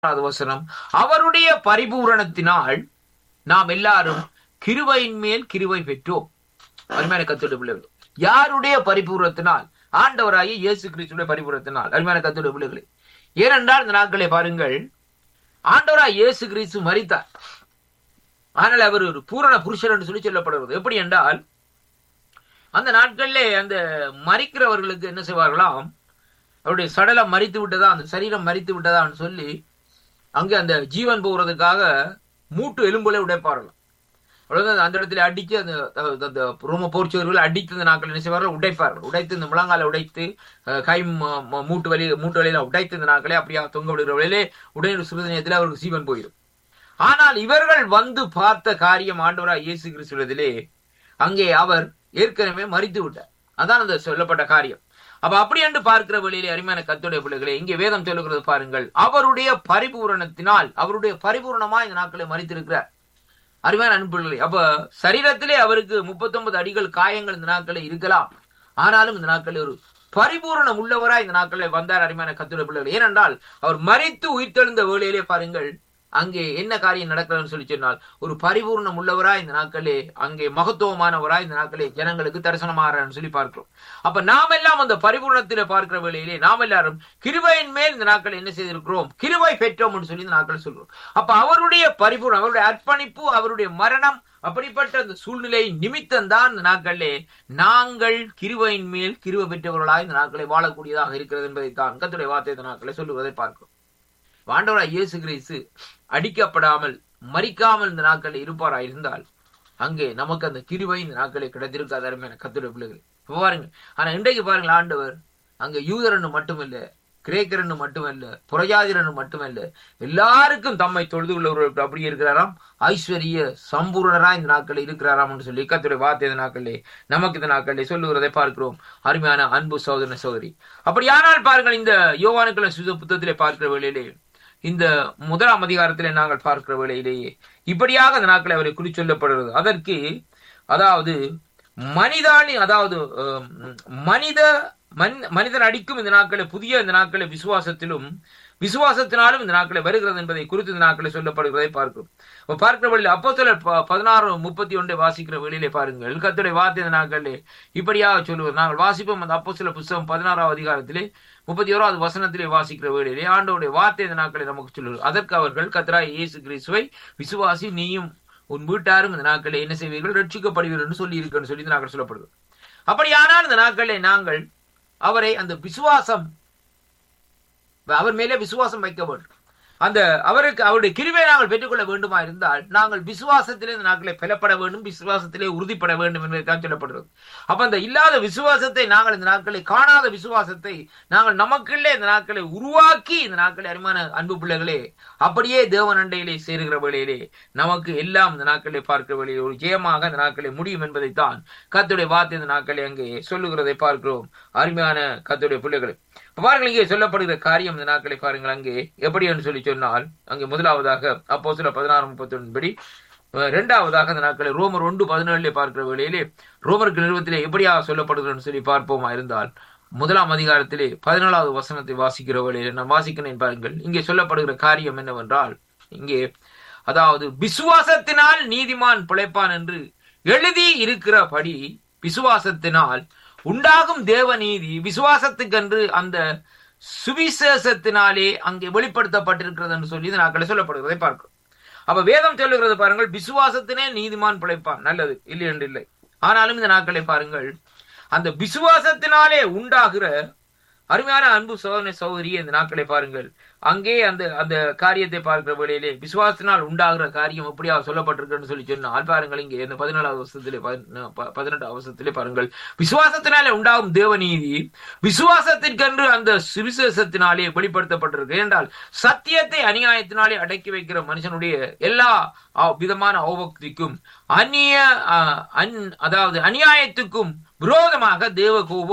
பதினாறாவது வசனம் அவருடைய பரிபூரணத்தினால் நாம் எல்லாரும் கிருபையின் மேல் கிருபை பெற்றோம் அருமையான கத்தோட பிள்ளைகள் யாருடைய பரிபூரணத்தினால் ஆண்டவராகிய இயேசு கிறிஸ்துடைய பரிபூரணத்தினால் அருமையான கத்தோட பிள்ளைகளே ஏனென்றால் இந்த நாட்களை பாருங்கள் ஆண்டவராய் இயேசு கிறிஸ்து மரித்தார் ஆனால் அவர் ஒரு பூரண புருஷர் என்று சொல்லி சொல்லப்படுவது எப்படி என்றால் அந்த நாட்களிலே அந்த மறிக்கிறவர்களுக்கு என்ன செய்வார்களாம் அவருடைய சடலம் மறித்து விட்டதா அந்த சரீரம் மறித்து விட்டதான்னு சொல்லி அங்கே அந்த ஜீவன் போகிறதுக்காக மூட்டு எலும்புகளை உடைப்பார்களாம் அவ்வளவுதான் அந்த இடத்துல அடித்து அந்த அந்த ரோம போர்ச்சுவர்களை அடித்து இந்த நாட்கள் என்ன செய்வார்கள் உடைப்பார்கள் உடைத்து இந்த முழங்கால உடைத்து கை மூட்டு வலி மூட்டு வழியில உடைத்து இந்த நாட்களே அப்படியா தொங்க விடுகிற வழியிலே உடனே சிறுதனியத்தில் அவருக்கு ஜீவன் போயிடும் ஆனால் இவர்கள் வந்து பார்த்த காரியம் ஆண்டவராக இயேசு கிறிஸ்துவதிலே அங்கே அவர் ஏற்கனவே மறித்து விட்டார் அதான் அந்த சொல்லப்பட்ட காரியம் அப்ப அப்படி என்று பார்க்கிற வழியிலே அருமையான கத்துடைய பிள்ளைகளே இங்கே வேதம் சொல்லுகிறது பாருங்கள் அவருடைய பரிபூரணத்தினால் அவருடைய பரிபூர்ணமா இந்த நாட்களை மறித்திருக்கிறார் அருமையான அன்புகளே அப்ப சரீரத்திலே அவருக்கு முப்பத்தி ஒன்பது அடிகள் காயங்கள் இந்த நாட்களில் இருக்கலாம் ஆனாலும் இந்த நாட்களில் ஒரு பரிபூரணம் உள்ளவரா இந்த நாட்களில் வந்தார் அருமையான கத்துடைய பிள்ளைகள் ஏனென்றால் அவர் மறித்து உயிர்த்தெழுந்த வேளையிலே பாருங்கள் அங்கே என்ன காரியம் நடக்கிறதுன்னு சொல்லி சொன்னால் ஒரு பரிபூர்ணம் உள்ளவரா இந்த நாட்களே அங்கே மகத்துவமானவரா இந்த நாட்களே ஜனங்களுக்கு தரிசனமாறான்னு சொல்லி பார்க்கிறோம் அப்ப நாம் எல்லாம் அந்த பரிபூர்ணத்தில பார்க்கிற வேளையிலே நாம் எல்லாரும் கிருபையின் மேல் இந்த நாட்கள் என்ன செய்திருக்கிறோம் கிருபை பெற்றோம் சொல்லி இந்த நாட்கள் சொல்றோம் அப்ப அவருடைய பரிபூர்ணம் அவருடைய அர்ப்பணிப்பு அவருடைய மரணம் அப்படிப்பட்ட அந்த சூழ்நிலை நிமித்தம் தான் இந்த நாட்களிலே நாங்கள் கிருபையின் மேல் கிருபை பெற்றவர்களாய் இந்த நாட்களை வாழக்கூடியதாக இருக்கிறது என்பதை தான் கத்துடைய வார்த்தை இந்த நாட்களை சொல்லுவதை பார்க்கிறோம் ஆண்டவராய் இயேசு கிறிஸ்து அடிக்கப்படாமல் மறிக்காமல் இந்த நாட்களில் இருப்பாரா இருந்தால் அங்கே நமக்கு அந்த கிருவை இந்த நாட்களை கிடைத்திருக்காத அருமையான கத்துடைய பிள்ளைகள் பாருங்க ஆனா இன்றைக்கு பாருங்கள் ஆண்டவர் அங்க யூதரன்னு மட்டுமல்ல கிரேக்கரன்னு மட்டுமல்ல புறஜாதிரன்னு மட்டுமல்ல எல்லாருக்கும் தம்மை தொழுது கொள்ளவர்கள் அப்படி இருக்கிறாராம் ஐஸ்வர்ய சம்பூர்ணரா இந்த நாட்களில் இருக்கிறாராம் என்று சொல்லி கத்துடைய வார்த்தை இந்த நாட்களிலே நமக்கு இந்த நாட்களிலே சொல்லுகிறதை பார்க்கிறோம் அருமையான அன்பு சோதன சோதரி அப்படியானால் பாருங்கள் இந்த யோவானுக்களை சுத புத்தகத்திலே பார்க்கிற வேளையிலே இந்த முதலாம் அதிகாரத்திலே நாங்கள் பார்க்கிற வேளையிலேயே இப்படியாக அந்த நாட்களை அவரை குறி சொல்லப்படுகிறது அதற்கு அதாவது மனிதானி அதாவது மனித மனிதன் அடிக்கும் இந்த நாட்களை புதிய இந்த நாட்களை விசுவாசத்திலும் விசுவாசத்தினாலும் இந்த நாட்களை வருகிறது என்பதை குறித்து இந்த நாட்களை சொல்லப்படுகிறதை பார்க்கிறோம் பார்க்கிற வழியில் அப்போ சில பதினாறு முப்பத்தி ஒன்றை வாசிக்கிற வெளியிலே பாருங்கள் கத்துடைய வார்த்தை இந்த நாட்களிலே இப்படியாக சொல்லுவது நாங்கள் வாசிப்போம் அந்த அப்போ சில புஸ்தகம் பதினாறாவது அதிகாரத்திலே முப்பத்தி ஓராவது வசனத்திலே வாசிக்கிற வேளையிலே ஆண்டோடைய வார்த்தை இந்த நாட்களை நமக்கு சொல்லுவது அதற்கு அவர்கள் கத்ராய் இயேசு கிறிஸ்துவை விசுவாசி நீயும் உன் வீட்டாரும் இந்த நாட்களை என்ன செய்வீர்கள் ரட்சிக்கப்படுவீர்கள் என்று சொல்லி இருக்குன்னு சொல்லி இந்த நாட்கள் சொல்லப்படுது அப்படியானால் இந்த நாட்களை நாங்கள் அவரை அந்த விசுவாசம் அவர் மேலே விசுவாசம் வைக்க வேண்டும் அந்த அவருக்கு அவருடைய கிருவை நாங்கள் பெற்றுக்கொள்ள வேண்டுமா இருந்தால் நாங்கள் விசுவாசத்திலே இந்த நாட்களை பெறப்பட வேண்டும் விசுவாசத்திலே உறுதிப்பட வேண்டும் என்பதற்காக சொல்லப்படுகிறது அப்ப அந்த இல்லாத விசுவாசத்தை நாங்கள் இந்த நாட்களை காணாத விசுவாசத்தை நாங்கள் நமக்குள்ளே இந்த நாட்களை உருவாக்கி இந்த நாட்களை அருமையான அன்பு பிள்ளைகளே அப்படியே தேவன் அண்டையிலே சேருகிற வேளையிலே நமக்கு எல்லாம் இந்த நாட்களை பார்க்கிற வேளையில் ஒரு ஜெயமாக இந்த நாட்களை முடியும் என்பதைத்தான் கத்துடைய வார்த்தை இந்த நாட்களை அங்கே சொல்லுகிறதை பார்க்கிறோம் அருமையான கத்துடைய பிள்ளைகளை பாருங்கள் இங்கே சொல்லப்படுகிற காரியம் இந்த நாட்களை பாருங்கள் அங்கே எப்படி என்று சொல்லி சொன்னால் அங்கே முதலாவதாக அப்போ சில பதினாறு முப்பத்தி ஒன்று படி இரண்டாவதாக அந்த நாட்களை ரோமர் ஒன்று பதினேழுல பார்க்கிற வேளையிலே ரோமருக்கு நிறுவத்திலே எப்படியாக சொல்லப்படுகிறன்னு சொல்லி பார்ப்போமா இருந்தால் முதலாம் அதிகாரத்திலே பதினாலாவது வசனத்தை வாசிக்கிற வேளையிலே நான் வாசிக்கிறேன் பாருங்கள் இங்கே சொல்லப்படுகிற காரியம் என்னவென்றால் இங்கே அதாவது விசுவாசத்தினால் நீதிமான் பிழைப்பான் என்று எழுதி இருக்கிறபடி விசுவாசத்தினால் உண்டாகும் தேவநீதி விசுவாசத்துக்கென்று அந்த சுவிசேஷத்தினாலே அங்கே வெளிப்படுத்தப்பட்டிருக்கிறது என்று சொல்லி நாட்களை சொல்லப்படுகிறதை பார்க்கிறோம் அப்ப வேதம் சொல்லுகிறது பாருங்கள் விசுவாசத்தினே நீதிமான் பிழைப்பான் நல்லது இல்லை என்று இல்லை ஆனாலும் இந்த நாட்களை பாருங்கள் அந்த விசுவாசத்தினாலே உண்டாகிற அருமையான அன்பு சோதனை சௌகரிய இந்த நாட்களை பாருங்கள் அங்கே அந்த அந்த காரியத்தை பார்க்கிற வேளையிலே விசுவாசத்தினால் உண்டாகிற காரியம் எப்படியா சொல்லப்பட்டிருக்குன்னு சொல்லி சொன்னால் பாருங்கள் இங்கே இந்த பதினேழாவது வருஷத்திலே பதினெட்டாவது வருஷத்திலே பாருங்கள் விசுவாசத்தினாலே உண்டாகும் தேவநீதி விசுவாசத்திற்கென்று அந்த சுவிசேஷத்தினாலே வெளிப்படுத்தப்பட்டிருக்கு என்றால் சத்தியத்தை அநியாயத்தினாலே அடக்கி வைக்கிற மனுஷனுடைய எல்லா விதமான அவபக்திக்கும் அந்நிய அதாவது அநியாயத்துக்கும் விரோதமாக தேவ கோபம்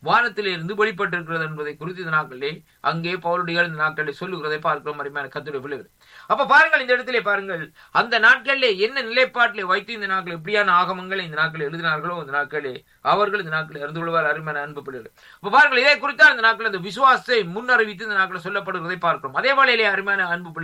வானத்திலே இருந்து வெளிப்பட்டிருக்கிறது என்பதை குறித்து இந்த நாட்களிலே அங்கே பவுலுடைய இந்த நாட்களிலே சொல்லுகிறதை பார்க்கிறோம் அருமையான கத்துடைய பிள்ளைகள் அப்ப பாருங்கள் இந்த இடத்திலே பாருங்கள் அந்த நாட்களிலே என்ன நிலைப்பாட்டிலே வைத்து இந்த நாட்கள் எப்படியான ஆகமங்களை இந்த நாட்களில் எழுதினார்களோ இந்த நாட்களே அவர்கள் இந்த நாட்களில் இருந்து கொள்வார் அருமையான அன்பு பிள்ளைகள் அப்ப பாருங்கள் இதை குறித்தால் இந்த நாட்கள் இந்த விசுவாசத்தை முன்னறிவித்து இந்த நாட்களில் சொல்லப்படுகிறதை பார்க்கிறோம் அதே வேளையிலே அருமையான அன்பு பிள்ளை